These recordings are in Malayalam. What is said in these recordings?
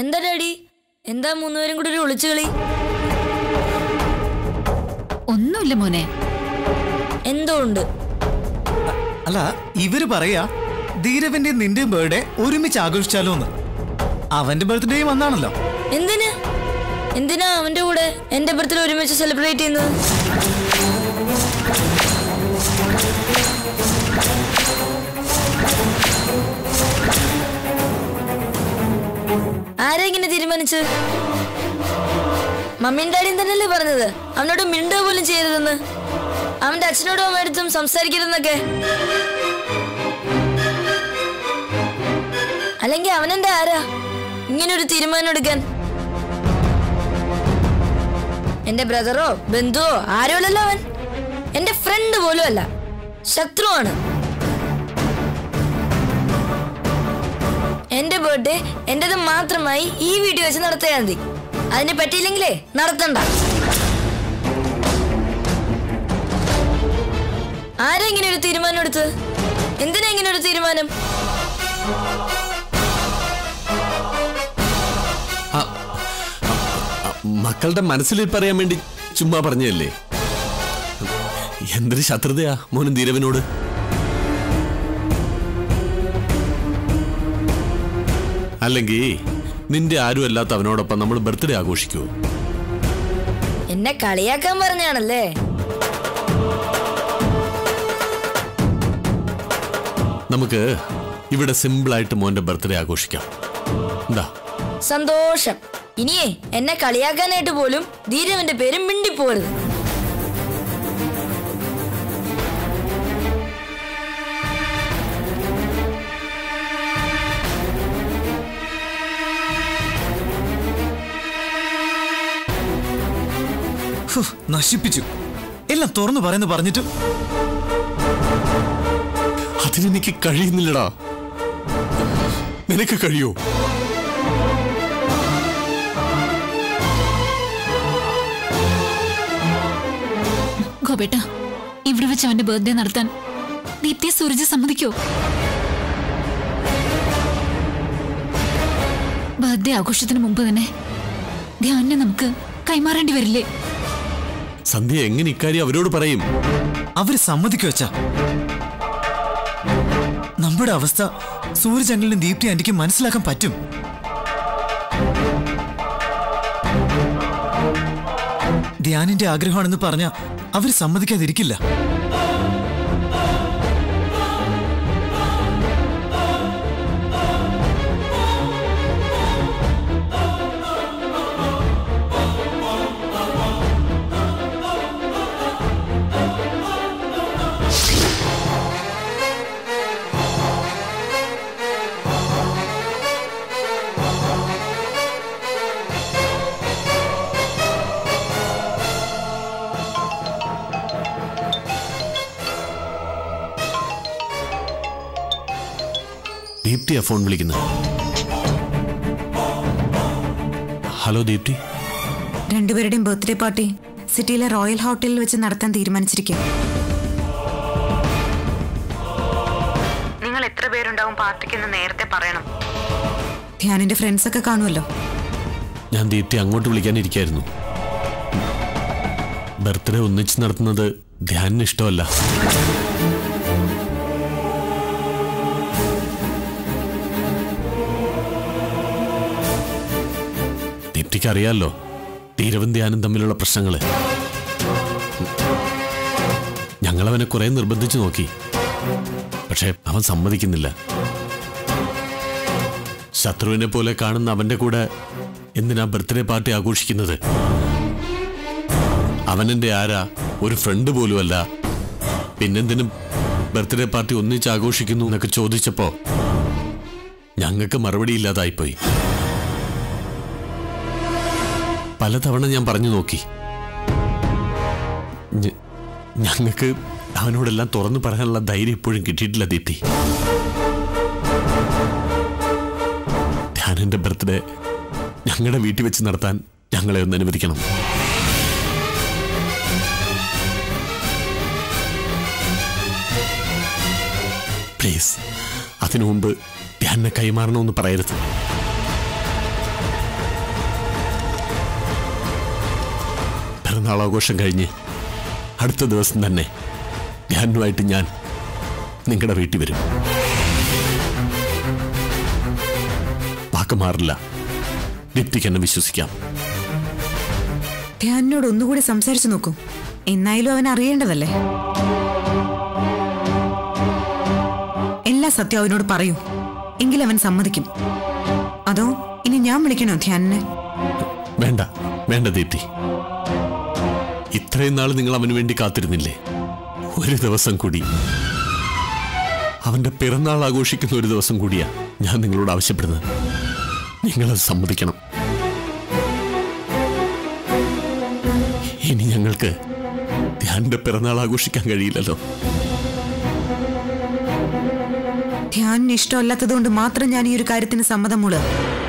എന്താ ഡാഡി എന്താ മൂന്നുപേരും കൂടി ഒരു ഒളിച്ചു കളി ഒന്നുമില്ല മോനെ എന്തോ ഉണ്ട് അല്ല ഇവര് പറയാ ധീരവന്റെ നിന്റെ ബർത്ത്ഡേ ഒരുമിച്ച് ആഘോഷിച്ചാലോ എന്ന് അവന്റെ ബർത്ത്ഡേയും വന്നാണല്ലോ എന്തിന് എന്തിനാ അവന്റെ കൂടെ എന്റെ ബർത്ത്ഡേ ഒരുമിച്ച് സെലിബ്രേറ്റ് ചെയ്യുന്നത് ആരാ ഇങ്ങനെ തീരുമാനിച്ചത് മമ്മിയും ഡാഡിയും തന്നെയല്ലേ പറഞ്ഞത് അവനോട് മിണ്ടുക പോലും ചെയ്യരുതെന്ന് അവന്റെ അച്ഛനോടും അമ്മയടുത്തും സംസാരിക്കരുതെന്നൊക്കെ അല്ലെങ്കിൽ അവനെന്റെ ആരാ ഇങ്ങനെ ഒരു തീരുമാനം എടുക്കാൻ എന്റെ ബ്രദറോ ബന്ധുവോ ആരോളല്ലോ അവൻ എന്റെ ഫ്രണ്ട് പോലും അല്ല ശത്രുവാണ് എന്റെ ബർത്ത്ഡേ എന്റേത് മാത്രമായി ഈ വീഡിയോ വെച്ച് നടത്തിയാൽ മതി അതിനെ പറ്റിയില്ലെങ്കിലേ നടത്തണ്ട ആരാ ഇങ്ങനെ ഒരു തീരുമാനം എടുത്തത് എന്തിനാ ഇങ്ങനെ ഒരു തീരുമാനം ആ, ആ, മക്കളുടെ മനസ്സിൽ പറയാൻ വേണ്ടി ചുമ്മാ പറഞ്ഞതല്ലേ എന്തൊരു ശത്രുതയാ മോനും ധീരവനോട് അല്ലെങ്കിൽ നിന്റെ ആരും അല്ലാത്ത അവനോടൊപ്പം നമ്മൾ ബർത്ത്ഡേ ആഘോഷിക്കുവോ എന്നെ കളിയാക്കാൻ പറഞ്ഞാണല്ലേ നമുക്ക് ഇവിടെ സിമ്പിളായിട്ട് മോന്റെ ബർത്ത്ഡേ ആഘോഷിക്കാം എന്താ സന്തോഷം ഇനിയേ എന്നെ കളിയാക്കാനായിട്ട് പോലും ധീരവന്റെ പേര് മിണ്ടിപ്പോരുത് ഹു, നശിപ്പിച്ചു എല്ലാം തുറന്നു പറയുന്നു പറഞ്ഞിട്ടും അതിനെനിക്ക് കഴിയുന്നില്ലടാ നിനക്ക് കഴിയോ ഗോപേട്ട ഇവിടെ വെച്ച് അവന്റെ ബർത്ത്ഡേ നടത്താൻ ദീപ്തിയെ സൂരജ് സമ്മതിക്കോ ബർത്ത്ഡേ ആഘോഷത്തിന് മുമ്പ് തന്നെ ധ്യാനെ നമുക്ക് കൈമാറേണ്ടി വരില്ലേ സന്ധ്യ എങ്ങനെ ഇക്കാര്യം അവരോട് പറയും അവര് സമ്മതിക്കു വെച്ചാ നമ്മുടെ അവസ്ഥ സൂരജ് അങ്കിളിനും ദീപ്തി ആന്റിക്ക് മനസ്സിലാക്കാൻ പറ്റും ധ്യാനിന്റെ ആഗ്രഹമാണെന്ന് പറഞ്ഞ അവര് സമ്മതിക്കാതിരിക്കില്ല ദീപ്തിയാ ഫോൺ വിളിക്കുന്നത് ഹലോ ദീപ്തി രണ്ടുപേരുടെയും ബർത്ത്ഡേ പാർട്ടി സിറ്റിയിലെ റോയൽ ഹോട്ടലിൽ വെച്ച് നടത്താൻ തീരുമാനിച്ചിരിക്കും നിങ്ങൾ എത്ര പേരുണ്ടാവും പാർട്ടിക്കെന്ന് നേരത്തെ പറയണം ധ്യാനിന്റെ ഫ്രണ്ട്സ് ഒക്കെ കാണുമല്ലോ ഞാൻ ദീപ്തി അങ്ങോട്ട് വിളിക്കാനിരിക്കായിരുന്നു ബർത്ത്ഡേ ഒന്നിച്ച് നടത്തുന്നത് ധ്യാനിന് ഇഷ്ടമല്ല ദീപ്തിക്ക് അറിയാലോ ധീരവും ധ്യാനും തമ്മിലുള്ള പ്രശ്നങ്ങള് ഞങ്ങളവനെ കുറെ നിർബന്ധിച്ചു നോക്കി പക്ഷെ അവൻ സമ്മതിക്കുന്നില്ല ശത്രുവിനെ പോലെ കാണുന്ന അവന്റെ കൂടെ എന്തിനാ ബർത്ത്ഡേ പാർട്ടി ആഘോഷിക്കുന്നത് അവനെന്റെ ആരാ ഒരു ഫ്രണ്ട് പോലുമല്ല പിന്നെന്തിനും ബർത്ത്ഡേ പാർട്ടി ഒന്നിച്ച് ആഘോഷിക്കുന്നു എന്നൊക്കെ ചോദിച്ചപ്പോ ഞങ്ങൾക്ക് മറുപടി ഇല്ലാതായിപ്പോയി പലതവണ ഞാൻ പറഞ്ഞു നോക്കി ഞ- ഞങ്ങൾക്ക് അവനോടെല്ലാം തുറന്നു പറയാനുള്ള ധൈര്യം ഇപ്പോഴും കിട്ടിയിട്ടില്ല ദീപ്തി ധ്യാനന്റെ ബർത്ത്ഡേ ഞങ്ങളുടെ വീട്ടിൽ വെച്ച് നടത്താൻ ഞങ്ങളെ ഒന്ന് അനുവദിക്കണം പ്ലീസ് അതിനു മുമ്പ് ധ്യാനെ കൈമാറണമെന്ന് പറയരുത് പിറന്നാൾ ആഘോഷം കഴിഞ്ഞ് അടുത്ത ദിവസം തന്നെ ധ്യാനുമായിട്ട് ഞാൻ നിങ്ങളുടെ വീട്ടിൽ വരും വാക്ക് മാറില്ല ദീപ്തിക്ക് എന്നെ വിശ്വസിക്കാം ധ്യാനിനോട് ഒന്നുകൂടി സംസാരിച്ചു നോക്കൂ എന്നായാലും അവൻ അറിയേണ്ടതല്ലേ എല്ലാ സത്യം അവനോട് പറയൂ എങ്കിൽ അവൻ സമ്മതിക്കും അതോ ഇനി ഞാൻ വിളിക്കണോ ധ്യാനിനെ വേണ്ട വേണ്ട ദീപ്തി ഇത്രയും നാൾ നിങ്ങൾ അവന് വേണ്ടി കാത്തിരുന്നില്ലേ ഒരു ദിവസം കൂടി അവന്റെ പിറന്നാൾ ആഘോഷിക്കുന്ന ഒരു ദിവസം കൂടിയാ ഞാൻ നിങ്ങളോട് ആവശ്യപ്പെടുന്നത് നിങ്ങളത് സമ്മതിക്കണം ഇനി ഞങ്ങൾക്ക് ധ്യാന്റെ പിറന്നാൾ ആഘോഷിക്കാൻ കഴിയില്ലല്ലോ ധ്യാനിന് ഇഷ്ടമല്ലാത്തത് കൊണ്ട് മാത്രം ഞാൻ ഈ ഒരു കാര്യത്തിന് സമ്മതം മൂളുക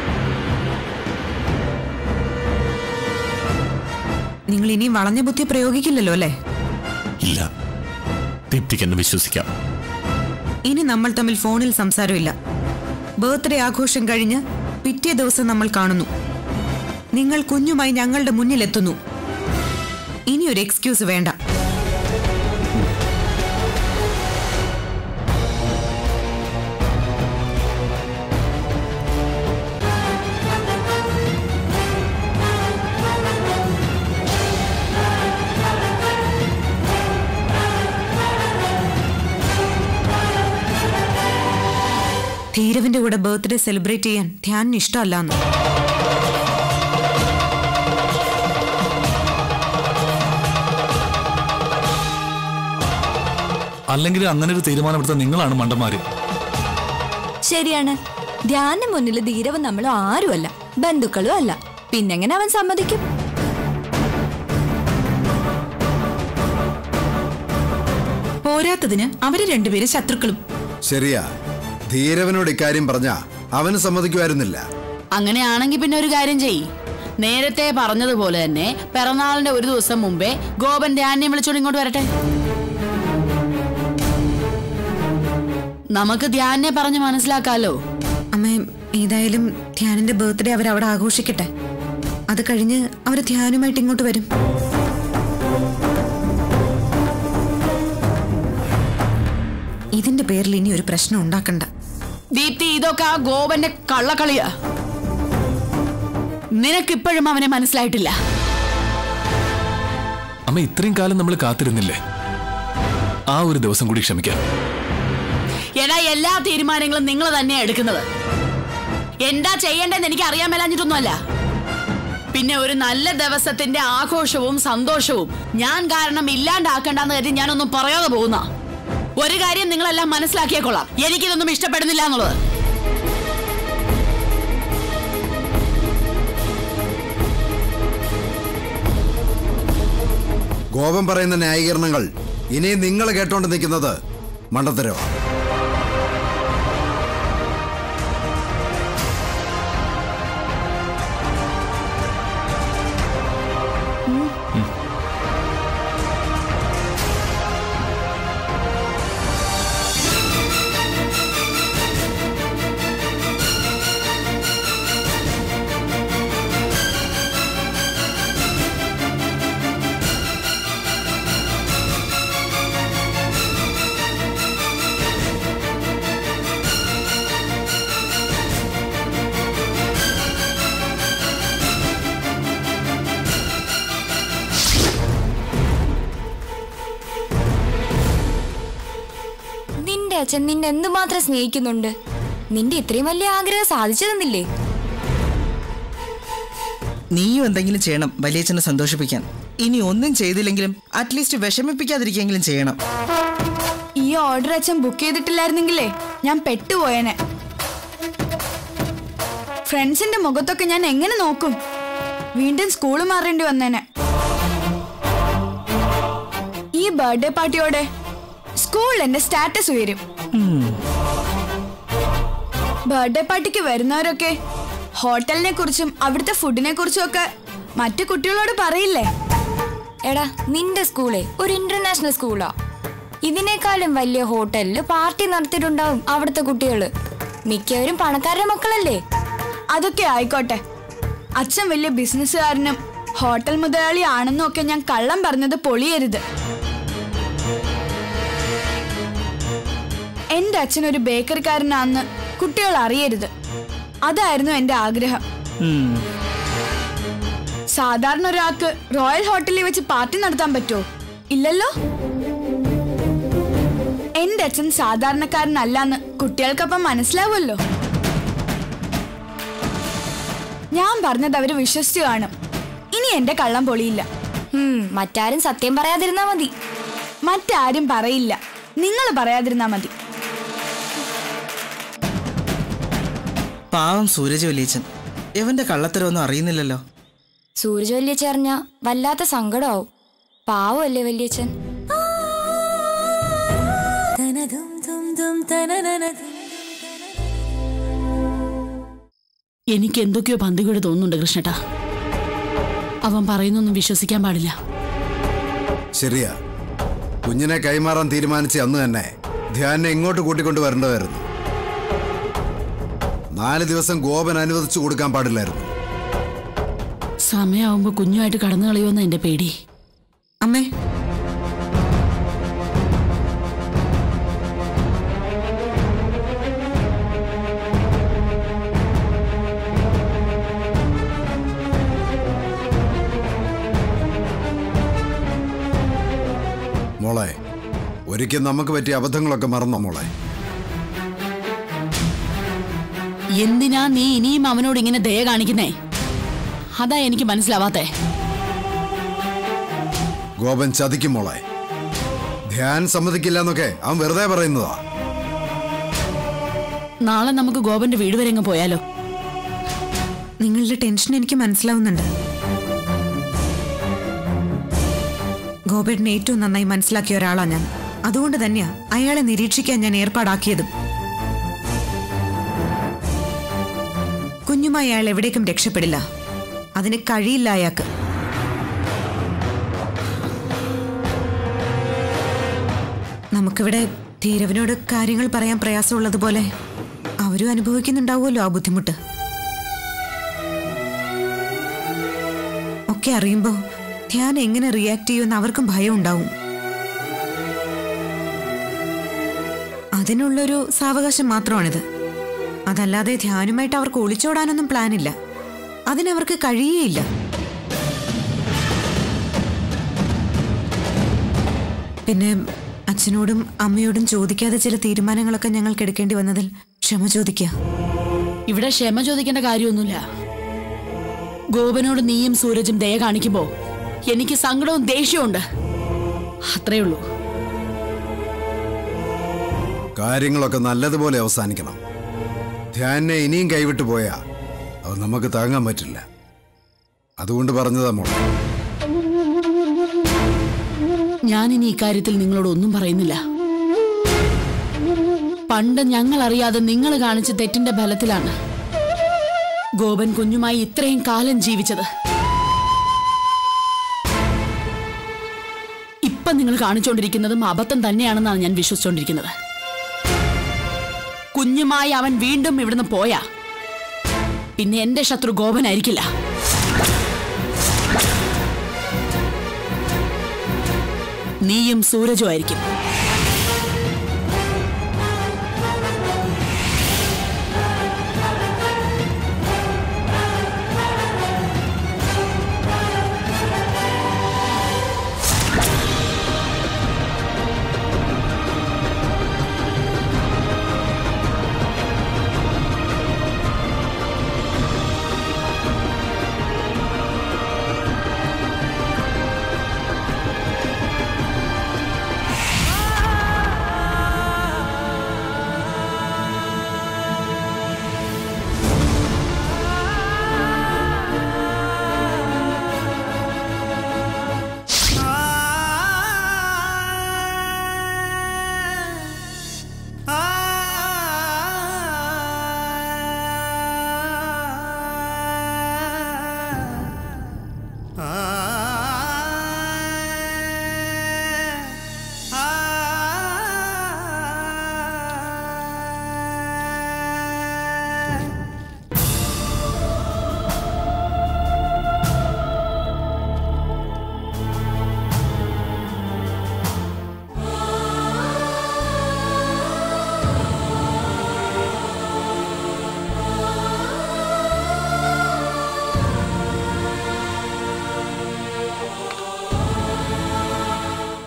നിങ്ങൾ ഇനിയും വളഞ്ഞ ബുദ്ധി പ്രയോഗിക്കില്ലല്ലോ അല്ലേ ഇല്ല ദീപ്തിക്ക് എന്നെ വിശ്വസിക്കാം ഇനി നമ്മൾ തമ്മിൽ ഫോണിൽ സംസാരമില്ല ബർത്ത്ഡേ ആഘോഷം കഴിഞ്ഞ് പിറ്റേ ദിവസം നമ്മൾ കാണുന്നു നിങ്ങൾ കുഞ്ഞുമായി ഞങ്ങളുടെ മുന്നിലെത്തുന്നു ഇനി ഒരു എക്സ്ക്യൂസ് വേണ്ട ധീരവിന്റെ കൂടെ ബർത്ത്ഡേ സെലിബ്രേറ്റ് ചെയ്യാൻ ധ്യാനിന് ഇഷ്ടമല്ലാന്ന് അല്ലെങ്കിൽ അങ്ങനെ ഒരു തീരുമാനമെടുത്ത നിങ്ങളാണ് മണ്ടന്മാര് ശരിയാണ് ധ്യാന മുന്നിൽ ധീരവ് നമ്മൾ ആരുമല്ല ബന്ധുക്കളും അല്ല പിന്നെങ്ങനെ അവൻ സമ്മതിക്കും പോരാത്തതിന് അവര് രണ്ടുപേരും ശത്രുക്കളും ശരിയാ ധീരവനോട് ഇക്കാര്യം പറഞ്ഞ അവന് സമ്മതിക്കുമായിരുന്നില്ല അങ്ങനെയാണെങ്കിൽ പിന്നെ ഒരു കാര്യം ചെയ്യ് നേരത്തെ പറഞ്ഞതുപോലെ തന്നെ പിറന്നാളിന്റെ ഒരു ദിവസം മുമ്പേ ഗോപൻ ധ്യാനം വിളിച്ചോണ്ട് ഇങ്ങോട്ട് വരട്ടെ നമുക്ക് ധ്യാനെ പറഞ്ഞ് മനസ്സിലാക്കാലോ അമ്മേ ഏതായാലും ധ്യാനിന്റെ ബർത്ത്ഡേ അവർ അവിടെ ആഘോഷിക്കട്ടെ അത് കഴിഞ്ഞ് അവർ ധ്യാനുമായിട്ട് ഇങ്ങോട്ട് വരും ഇതിന്റെ പേരിൽ ഇനി ഒരു പ്രശ്നം ഉണ്ടാക്കണ്ട ദീപ്തി ഇതൊക്കെ ആ ഗോപന്റെ കള്ളക്കളിയാ നിനക്കിപ്പോഴും അവനെ മനസ്സിലായിട്ടില്ല അമ്മ ഇത്രയും കാലം നമ്മൾ കാത്തിരുന്നില്ലേ ആ ഒരു ദിവസം കൂടി ക്ഷമിക്കാം എടാ എല്ലാ തീരുമാനങ്ങളും നിങ്ങൾ തന്നെയാ എടുക്കുന്നത് എന്താ ചെയ്യേണ്ടതെന്ന് എനിക്ക് അറിയാൻ മേലാഞ്ഞിട്ടൊന്നുമല്ല പിന്നെ ഒരു നല്ല ദിവസത്തിന്റെ ആഘോഷവും സന്തോഷവും ഞാൻ കാരണം ഇല്ലാണ്ടാക്കണ്ടെന്ന് കരുതി ഞാനൊന്നും പറയാതെ പോകുന്ന ഒരു കാര്യം നിങ്ങളെല്ലാം മനസ്സിലാക്കിയേക്കൊള്ളാം എനിക്കിതൊന്നും ഇഷ്ടപ്പെടുന്നില്ല എന്നുള്ളത് ഗോപൻ പറയുന്ന ന്യായീകരണങ്ങൾ ഇനി നിങ്ങൾ കേട്ടോണ്ട് നിൽക്കുന്നത് മണ്ടത്തരോ നിന്റെ അച്ഛൻ നിന്നെ എന്തുമാത്രം സ്നേഹിക്കുന്നുണ്ട് നിന്റെ ഇത്രയും വലിയ ആഗ്രഹം സാധിച്ചു തന്നില്ലേ നീയും എന്തെങ്കിലും ചെയ്യണം വലിയച്ഛനെ സന്തോഷിപ്പിക്കാൻ ഇനി ഒന്നും ചെയ്തില്ലെങ്കിലും അറ്റ്ലീസ്റ്റ് വിഷമിപ്പിക്കാതിരിക്കെങ്കിലും ചെയ്യണം ഈ ഓർഡർ അച്ഛൻ ബുക്ക് ചെയ്തിട്ടില്ലായിരുന്നെങ്കിലേ ഞാൻ പെട്ടുപോയേനെ ഫ്രണ്ട്സിന്റെ മുഖത്തൊക്കെ ഞാൻ എങ്ങനെ നോക്കും വീണ്ടും സ്കൂൾ മാറേണ്ടി വന്നേനെ ഈ ബർത്ത്ഡേ പാർട്ടിയോടെ സ്കൂളിൽ എന്റെ സ്റ്റാറ്റസ് ഉയരും ബർത്ത്ഡേ പാർട്ടിക്ക് വരുന്നവരൊക്കെ ഹോട്ടലിനെ കുറിച്ചും അവിടുത്തെ ഫുഡിനെ കുറിച്ചും ഒക്കെ മറ്റു കുട്ടികളോട് പറയില്ലേ എടാ നിന്റെ സ്കൂളേ ഒരു ഇന്റർനാഷണൽ സ്കൂളാ ഇതിനേക്കാളും വലിയ ഹോട്ടലിൽ പാർട്ടി നടത്തിയിട്ടുണ്ടാവും അവിടുത്തെ കുട്ടികള് മിക്കവരും പണക്കാരുടെ മക്കളല്ലേ അതൊക്കെ ആയിക്കോട്ടെ അച്ഛൻ വലിയ ബിസിനസ്സുകാരനും ഹോട്ടൽ മുതലാളി ആണെന്നും ഒക്കെ ഞാൻ കള്ളം പറഞ്ഞത് പൊളിയരുത് എന്റെ അച്ഛൻ ഒരു ബേക്കറിക്കാരനാണെന്ന് കുട്ടികൾ അറിയരുത് അതായിരുന്നു എന്റെ ആഗ്രഹം ഉം. സാധാരണ ഒരാൾക്ക് റോയൽ ഹോട്ടലിൽ വെച്ച് പാർട്ടി നടത്താൻ പറ്റുമോ ഇല്ലല്ലോ എന്റെ അച്ഛൻ സാധാരണക്കാരനല്ലാന്ന് കുട്ടികൾക്കപ്പം മനസ്സിലാവുമല്ലോ ഞാൻ പറഞ്ഞത് അവര് വിശ്വസിച്ചു കാണും ഇനി എന്റെ കള്ളം പൊളിയില്ല ഉം, മറ്റാരും സത്യം പറയാതിരുന്നാ മതി മറ്റാരും പറയില്ല നിങ്ങൾ പറയാതിരുന്നാ മതി പാവം സൂരജ് വലിയച്ചൻ ഇവന്റെ കള്ളത്തരമൊന്നും അറിയുന്നില്ലല്ലോ സൂരജ് വല്യച്ഛ അറിഞ്ഞ വല്ലാത്ത സങ്കടമാവും പാവമല്ലേ വല്യച്ഛൻ എനിക്ക് എന്തൊക്കെയോ പന്തികൂടെ തോന്നുന്നുണ്ട് കൃഷ്ണട്ടാ അവൻ പറയുന്നൊന്നും വിശ്വസിക്കാൻ പാടില്ല ശരിയാ കുഞ്ഞിനെ കൈമാറാൻ തീരുമാനിച്ച അന്ന് തന്നെ ധ്യാനെ ഇങ്ങോട്ട് കൂട്ടിക്കൊണ്ട് വരേണ്ടതായിരുന്നു നാല് ദിവസം ഗോപൻ അനുവദിച്ചു കൊടുക്കാൻ പാടില്ലായിരുന്നു സമയമാവുമ്പോ കുഞ്ഞുമായിട്ട് കടന്നു കളയുമെന്ന എന്റെ പേടി അമ്മേ മോളെ ഒരിക്കൽ നമുക്ക് പറ്റിയ അബദ്ധങ്ങളൊക്കെ മറന്നോ മോളെ എന്തിനാ നീ ഇനിയും അവനോട് ഇങ്ങനെ ദയ കാണിക്കുന്നേ അതാ എനിക്ക് മനസ്സിലാവാത്തേ ഗോപൻ ചതിക്കും മോളെ ധ്യാൻ സമ്മതിക്കില്ല എന്നൊക്കെ അവൻ വെറുതെ പറയുന്നതാ നാളെ നമുക്ക് ഗോപന്റെ വീട് വരെ അങ്ങ് പോയാലോ നിങ്ങളുടെ ടെൻഷൻ എനിക്ക് മനസ്സിലാവുന്നുണ്ട് ഗോപേട്ടനെ ഏറ്റവും നന്നായി മനസ്സിലാക്കിയ ഒരാളാ ഞാൻ അതുകൊണ്ട് തന്നെയാ അയാളെ നിരീക്ഷിക്കാൻ ഞാൻ ഏർപ്പാടാക്കിയതും കുഞ്ഞുമായി അയാൾ എവിടേക്കും രക്ഷപ്പെടില്ല അതിന് കഴിയില്ല അയാൾക്ക് നമുക്കിവിടെ ധീരവനോട് കാര്യങ്ങൾ പറയാൻ പ്രയാസമുള്ളതുപോലെ അവരും അനുഭവിക്കുന്നുണ്ടാവുമല്ലോ ആ ബുദ്ധിമുട്ട് ഒക്കെ അറിയുമ്പോൾ ധ്യാൻ എങ്ങനെ റിയാക്ട് ചെയ്യുമെന്ന് അവർക്കും ഭയം ഉണ്ടാവും അതിനുള്ളൊരു സാവകാശം മാത്രമാണിത് അതല്ലാതെ ധ്യാനുമായിട്ട് അവർക്ക് ഒളിച്ചോടാനൊന്നും പ്ലാനില്ല അതിനവർക്ക് കഴിയേയില്ല പിന്നെ അച്ഛനോടും അമ്മയോടും ചോദിക്കാതെ ചില തീരുമാനങ്ങളൊക്കെ ഞങ്ങൾക്ക് എടുക്കേണ്ടി വന്നതിൽ ക്ഷമ ചോദിക്കുക ഇവിടെ ക്ഷമ ചോദിക്കേണ്ട കാര്യമൊന്നുമില്ല ഗോപനോട് നീയും സൂരജും ദയ കാണിക്കുമ്പോ എനിക്ക് സങ്കടവും ദേഷ്യവും ഉണ്ട് അത്രേ ഉള്ളൂ കാര്യങ്ങളൊക്കെ നല്ലതുപോലെ അവസാനിക്കണം ധ്യാനെ ഇനിയും കൈവിട്ടു പോയാ അത് നമുക്ക് താങ്ങാൻ പറ്റില്ല അതുകൊണ്ട് പറഞ്ഞതാ മോളെ ഞാൻ ഇനി ഇക്കാര്യത്തിൽ നിങ്ങളോട് ഒന്നും പറയുന്നില്ല പണ്ട് ഞങ്ങൾ അറിയാതെ നിങ്ങൾ കാണിച്ച തെറ്റിന്റെ ഫലത്തിലാണ് ഗോപൻ കുഞ്ഞുമായി ഇത്രയും കാലം ജീവിച്ചത് ഇപ്പൊ നിങ്ങൾ കാണിച്ചുകൊണ്ടിരിക്കുന്നതും അബദ്ധം തന്നെയാണെന്നാണ് ഞാൻ വിശ്വസിച്ചുകൊണ്ടിരിക്കുന്നത് കുഞ്ഞുമായി അവൻ വീണ്ടും ഇവിടുന്ന് പോയാ പിന്നെ എന്റെ ശത്രു ഗോപനായിരിക്കില്ല നീയും സൂരജും ആയിരിക്കും ആ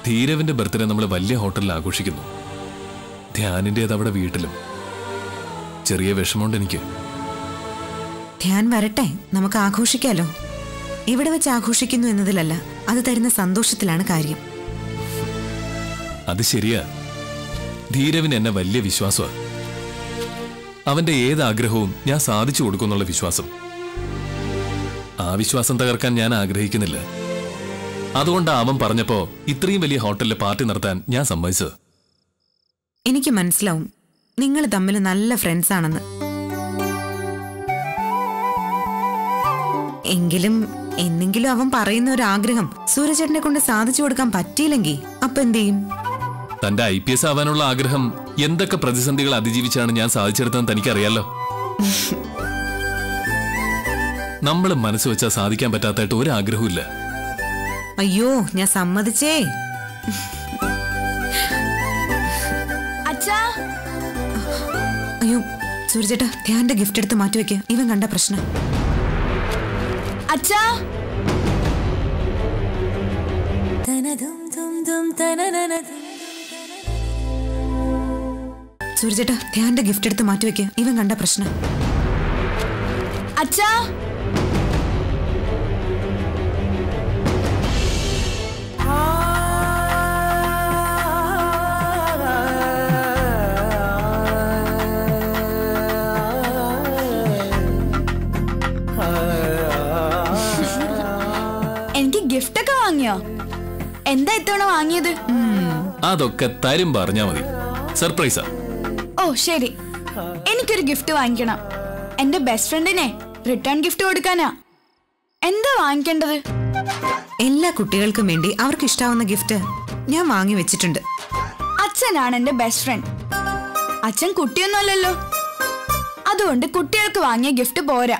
ധീരവിന്റെ ബർത്ത്ഡേ നമ്മൾ വലിയ ഹോട്ടലിൽ ആഘോഷിക്കുന്നു ധ്യാനിൻ്റെത് അവിടെ വീട്ടിലും ചെറിയ വിഷമമുണ്ട് എനിക്ക് ധ്യാൻ വരട്ടെ നമുക്ക് ആഘോഷിക്കാലോ എവിടെ വെച്ച് ആഘോഷിക്കുന്നു എന്നതിലല്ല അത് തരുന്ന സന്തോഷത്തിലാണ് കാര്യം അത് ശരിയാ ധീരവിന് എന്നെ വലിയ വിശ്വാസമാണ് അവന്റെ ഏത് ആഗ്രഹവും ഞാൻ സാധിച്ചു കൊടുക്കുന്നുള്ള വിശ്വാസം ആ വിശ്വാസം തകർക്കാൻ ഞാൻ ആഗ്രഹിക്കുന്നില്ല അതുകൊണ്ടാ അവൻ പറഞ്ഞപ്പോ ഇത്രയും വലിയ ഹോട്ടലിൽ പാർട്ടി നടത്താൻ ഞാൻ സമ്മതിച്ചത് എനിക്ക് മനസ്സിലാവും നിങ്ങൾ തമ്മിൽ നല്ല ഫ്രണ്ട്സ് ആണെന്ന് എങ്കിലും എന്നെങ്കിലും അവൻ പറയുന്ന ഒരു ആഗ്രഹം സൂര്യചേട്ടനെ കൊണ്ട് സാധിച്ചു കൊടുക്കാൻ പറ്റിയില്ലെങ്കിൽ അപ്പൊ എന്ത് ചെയ്യും തന്റെ ഐ പി എസ് ആവാനുള്ള ആഗ്രഹം എന്തൊക്കെ പ്രതിസന്ധികൾ അതിജീവിച്ചാണ് ഞാൻ സാധിച്ചെടുത്തതെന്ന് തനിക്കറിയാലോ നമ്മൾ മനസ്സ് വെച്ചാൽ സാധിക്കാൻ പറ്റാത്തായിട്ട് ഒരു ആഗ്രഹമില്ല അയ്യോ ഞാൻ സമ്മതിച്ചേ അച്ഛാ അയ്യോ സൂര്യചേട്ടാ ധ്യാന്റെ ഗിഫ്റ്റ് എടുത്ത് മാറ്റിവെക്കുക ഇവൻ കണ്ട പ്രശ്നം അച്ഛാ സൂര്യചേട്ടാ ധ്യാന്റെ ഗിഫ്റ്റ് എടുത്ത് മാറ്റിവെക്കുക ഇവൻ കണ്ട പ്രശ്നം അച്ഛാ എനിക്ക് ഗിഫ്റ്റ് ഒക്കെ വാങ്ങിയോ എന്താ ഇത്തവണ വാങ്ങിയത് അതൊക്കെ തരും പറഞ്ഞാ മതി സർപ്രൈസാ ഓ ശരി എനിക്കൊരു ഗിഫ്റ്റ് വാങ്ങിക്കണം എന്റെ ബെസ്റ്റ് ഫ്രണ്ടിനെ റിട്ടേൺ ഗിഫ്റ്റ് കൊടുക്കാനാ എന്താ വാങ്ങിക്കേണ്ടത് എല്ലാ കുട്ടികൾക്കും വേണ്ടി അവർക്ക് ഇഷ്ടാവുന്ന ഗിഫ്റ്റ് ഞാൻ വാങ്ങി വെച്ചിട്ടുണ്ട് അച്ഛനാണ് എന്റെ ബെസ്റ്റ് ഫ്രണ്ട് അച്ഛൻ കുട്ടിയൊന്നുമല്ലല്ലോ അതുകൊണ്ട് കുട്ടികൾക്ക് വാങ്ങിയ ഗിഫ്റ്റ് പോരാ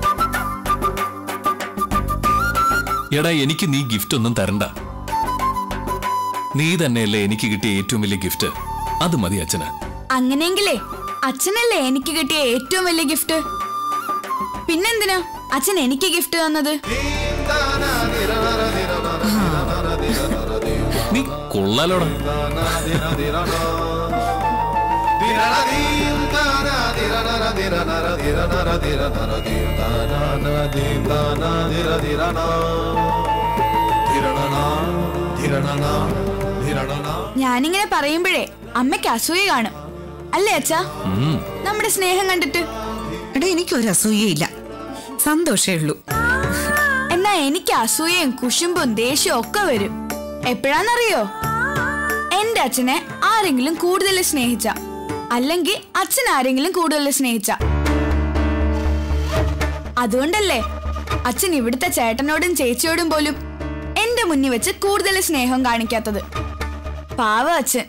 എടാ എനിക്ക് നീ ഗിഫ്റ്റ് ഒന്നും തരണ്ട നീ തന്നെയല്ലേ എനിക്ക് കിട്ടിയ ഏറ്റവും വലിയ ഗിഫ്റ്റ് അത് മതി അച്ഛന് അങ്ങനെയെങ്കിലേ അച്ഛനല്ലേ എനിക്ക് കിട്ടിയ ഏറ്റവും വലിയ ഗിഫ്റ്റ് പിന്നെന്തിനാ അച്ഛൻ എനിക്ക് ഗിഫ്റ്റ് തന്നത് നീ കൊള്ളാലോടാ ഞാനിങ്ങനെ പറയുമ്പോഴേ അമ്മയ്ക്ക് അസൂയ കാണും അല്ലേ അച്ഛാ ഉം. നമ്മുടെ സ്നേഹം കണ്ടിട്ട് എടാ എനിക്കൊരു അസൂയയില്ല സന്തോഷേ ഉള്ളൂ എന്നാ എനിക്ക് അസൂയയും കുശുമ്പും ദേഷ്യവും ഒക്കെ വരും എപ്പോഴാന്നറിയോ എന്റെ അച്ഛനെ ആരെങ്കിലും കൂടുതൽ സ്നേഹിച്ച അല്ലെങ്കിൽ അച്ഛൻ ആരെങ്കിലും കൂടുതൽ സ്നേഹിച്ച അതുകൊണ്ടല്ലേ അച്ഛൻ ഇവിടുത്തെ ചേട്ടനോടും ചേച്ചിയോടും പോലും എന്റെ മുന്നിൽ വെച്ച് കൂടുതൽ സ്നേഹം കാണിക്കാത്തത് പാവ അച്ഛൻ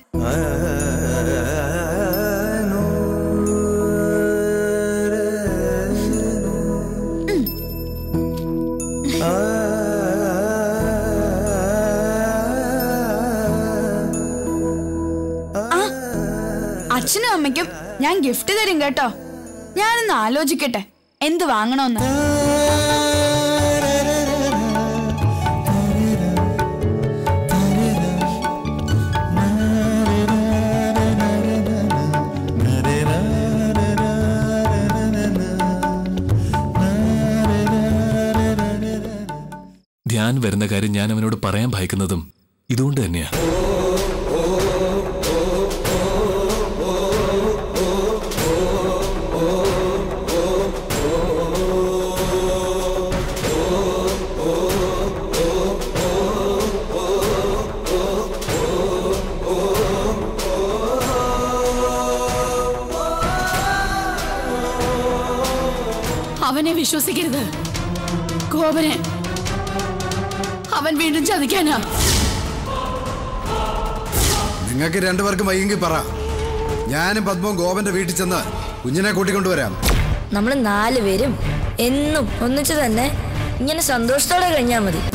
ആ അച്ഛനും അമ്മയ്ക്കും ഞാൻ ഗിഫ്റ്റ് തരും കേട്ടോ ഞാനൊന്ന് ആലോചിക്കട്ടെ എന്ത് വാങ്ങണമെന്ന് ധ്യാൻ വരുന്ന കാര്യം ഞാൻ അവനോട് പറയാൻ ഭയക്കുന്നതും ഇതുകൊണ്ട് തന്നെയാ അവനെ വിശ്വസിക്കരുത് ഗോപനെ അവൻ വീണ്ടും ചതിക്കാനാ നിങ്ങൾക്ക് രണ്ടുപേർക്കും വയ്യെങ്കിൽ പറ ഞാനും പത്മവും ഗോപന്റെ വീട്ടിൽ ചെന്ന് കുഞ്ഞിനെ കൂട്ടിക്കൊണ്ടുവരാം നമ്മൾ നാല് പേരും എന്നും ഒന്നിച്ചു തന്നെ ഇങ്ങനെ സന്തോഷത്തോടെ കഴിഞ്ഞാൽ മതി